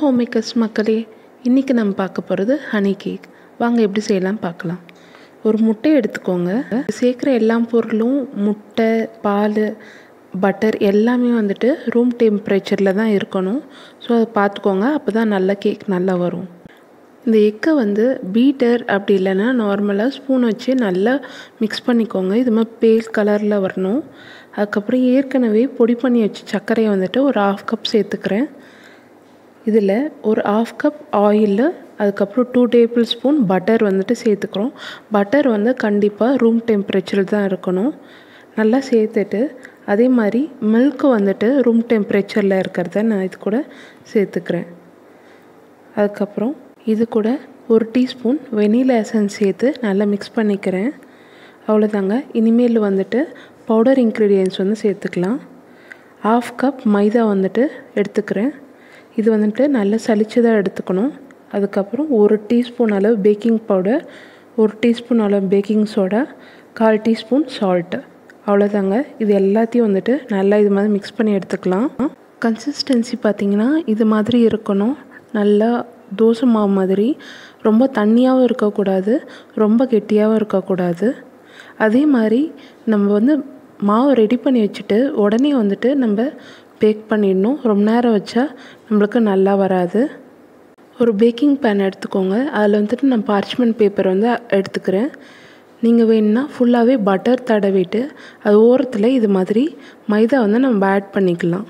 home makers மக்களே இன்றைக்கி நம்ம பார்க்க போகிறது ஹனி கேக் வாங்க எப்படி செய்யலாம் பார்க்கலாம் ஒரு முட்டை எடுத்துக்கோங்க சேர்க்குற எல்லா பொருளும் முட்டை பால் பட்டர் எல்லாமே வந்துட்டு ரூம் டெம்பரேச்சரில் தான் இருக்கணும் ஸோ அதை பார்த்துக்கோங்க அப்போ தான் நல்ல கேக் நல்லா வரும் இந்த எக்கை வந்து பீட்டர் அப்படி இல்லைன்னா நார்மலாக ஸ்பூன் வச்சு நல்லா மிக்ஸ் பண்ணிக்கோங்க இது மாதிரி பேல் கலரில் வரணும் அதுக்கப்புறம் ஏற்கனவே பொடி பண்ணி வச்சு சர்க்கரையை வந்துட்டு ஒரு ஆஃப் கப் சேர்த்துக்கிறேன் இதில் ஒரு ஆஃப் கப் ஆயிலில் அதுக்கப்புறம் டூ டேபிள் ஸ்பூன் பட்டர் வந்துட்டு சேர்த்துக்கிறோம் பட்டர் வந்து கண்டிப்பாக ரூம் டெம்பரேச்சர் தான் இருக்கணும் நல்லா சேர்த்துட்டு அதே மாதிரி மில்க்கு வந்துட்டு ரூம் டெம்பரேச்சரில் இருக்கிறத நான் இது கூட சேர்த்துக்கிறேன் அதுக்கப்புறம் இது கூட ஒரு டீஸ்பூன் வெனிலா எசன்ஸ் சேர்த்து நல்லா மிக்ஸ் பண்ணிக்கிறேன் அவ்வளோதாங்க இனிமேல் வந்துட்டு பவுடர் இன்க்ரீடியன்ஸ் வந்து சேர்த்துக்கலாம் ஆஃப் கப் மைதா வந்துட்டு எடுத்துக்கிறேன் இது வந்துட்டு நல்லா சளிச்சதாக எடுத்துக்கணும் அதுக்கப்புறம் ஒரு டீஸ்பூன் அளவு பேக்கிங் பவுடர் ஒரு டீஸ்பூன் அளவு பேக்கிங் சோடா கால் டீஸ்பூன் சால்ட்டு அவ்வளோதாங்க இது எல்லாத்தையும் வந்துட்டு நல்லா இது மாதிரி மிக்ஸ் பண்ணி எடுத்துக்கலாம் கன்சிஸ்டன்சி பார்த்திங்கன்னா இது மாதிரி இருக்கணும் நல்லா தோசை மாவு மாதிரி ரொம்ப தண்ணியாகவும் இருக்கக்கூடாது ரொம்ப கெட்டியாகவும் இருக்கக்கூடாது அதே மாதிரி நம்ம வந்து மாவு ரெடி பண்ணி வச்சுட்டு உடனே வந்துட்டு நம்ம பேக் பண்ணிடணும் ரொம்ப நேரம் வச்சா நம்மளுக்கு நல்லா வராது ஒரு பேக்கிங் பேன் எடுத்துக்கோங்க அதில் வந்துட்டு நான் பார்ச்மெண்ட் பேப்பர் வந்து எடுத்துக்கிறேன் நீங்கள் வேணுன்னா ஃபுல்லாகவே பட்டர் தடவிட்டு அது ஓரத்தில் இது மாதிரி மைதா வந்து நம்ம ஆட் பண்ணிக்கலாம்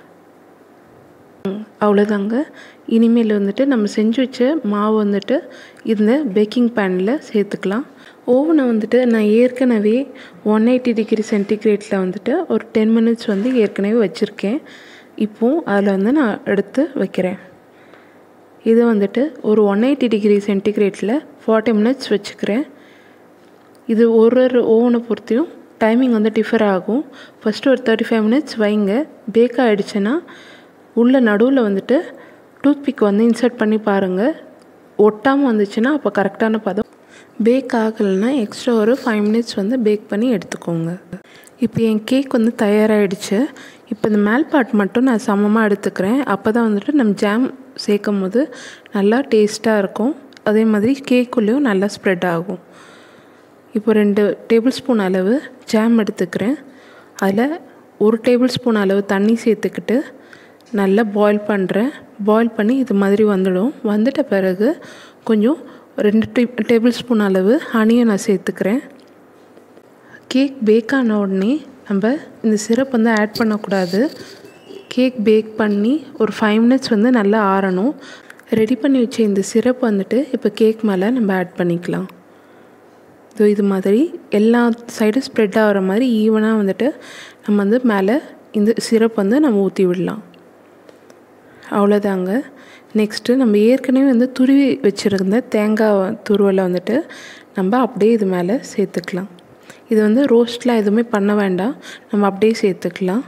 அவ்வளோதாங்க இனிமேல் வந்துட்டு நம்ம செஞ்சு வச்ச மாவு வந்துட்டு இந்த பேக்கிங் பேனில் சேர்த்துக்கலாம் ஓவனை வந்துட்டு நான் ஏற்கனவே ஒன் எயிட்டி டிகிரி சென்டிகிரேட்டில் வந்துட்டு ஒரு டென் மினிட்ஸ் வந்து ஏற்கனவே வச்சுருக்கேன் இப்போது அதில் வந்து நான் எடுத்து வைக்கிறேன் இது வந்துட்டு ஒரு ஒன் எயிட்டி டிகிரி சென்டிகிரேட்டில் ஃபார்ட்டி மினிட்ஸ் வச்சுக்கிறேன் இது ஒரு ஒரு ஓவனை பொறுத்தையும் டைமிங் வந்து டிஃபர் ஆகும் ஃபஸ்ட்டு ஒரு தேர்ட்டி ஃபைவ் மினிட்ஸ் வைங்க பேக் ஆகிடுச்சுன்னா உள்ள நடுவில் வந்துட்டு டூத்பிக் வந்து இன்சர்ட் பண்ணி பாருங்கள் ஒட்டாமல் வந்துச்சுன்னா அப்போ கரெக்டான பதம் பேக் ஆகலைன்னா எக்ஸ்ட்ரா ஒரு ஃபைவ் மினிட்ஸ் வந்து பேக் பண்ணி எடுத்துக்கோங்க இப்போ என் கேக் வந்து தயாராகிடுச்சு இப்போ இந்த மேல் பார்ட் மட்டும் நான் சமமாக எடுத்துக்கிறேன் அப்போ தான் வந்துட்டு நம்ம ஜாம் சேர்க்கும் போது நல்லா டேஸ்ட்டாக இருக்கும் அதே மாதிரி கேக்குள்ளேயும் நல்லா ஸ்ப்ரெட் ஆகும் இப்போ ரெண்டு டேபிள் ஸ்பூன் அளவு ஜாம் எடுத்துக்கிறேன் அதில் ஒரு டேபிள் ஸ்பூன் அளவு தண்ணி சேர்த்துக்கிட்டு நல்லா பாயில் பண்ணுறேன் பாயில் பண்ணி இது மாதிரி வந்துடும் வந்துட்ட பிறகு கொஞ்சம் ரெண்டு டே டேபிள் ஸ்பூன் அளவு ஹனியை நான் சேர்த்துக்கிறேன் கேக் பேக் ஆன உடனே நம்ம இந்த சிரப் வந்து ஆட் பண்ணக்கூடாது கேக் பேக் பண்ணி ஒரு ஃபைவ் மினிட்ஸ் வந்து நல்லா ஆறணும் ரெடி பண்ணி வச்ச இந்த சிரப் வந்துட்டு இப்போ கேக் மேலே நம்ம ஆட் பண்ணிக்கலாம் ஸோ இது மாதிரி எல்லா சைடும் ஸ்ப்ரெட் ஆகிற மாதிரி ஈவனாக வந்துட்டு நம்ம வந்து மேலே இந்த சிரப் வந்து நம்ம ஊற்றி விடலாம் அவ்வளோதாங்க நெக்ஸ்ட்டு நம்ம ஏற்கனவே வந்து துருவி வச்சுருந்த தேங்காய் துருவலை வந்துட்டு நம்ம அப்படியே இது மேலே சேர்த்துக்கலாம் இது வந்து ரோஸ்ட்லாம் எதுவுமே பண்ண வேண்டாம் நம்ம அப்படியே சேர்த்துக்கலாம்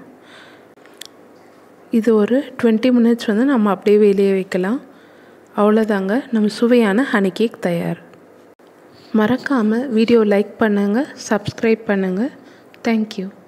இது ஒரு டுவெண்ட்டி மினிட்ஸ் வந்து நம்ம அப்படியே வெளியே வைக்கலாம் அவ்வளோதாங்க நம்ம சுவையான ஹனி கேக் தயார் மறக்காமல் வீடியோ லைக் பண்ணுங்கள் சப்ஸ்கிரைப் பண்ணுங்கள் தேங்க்யூ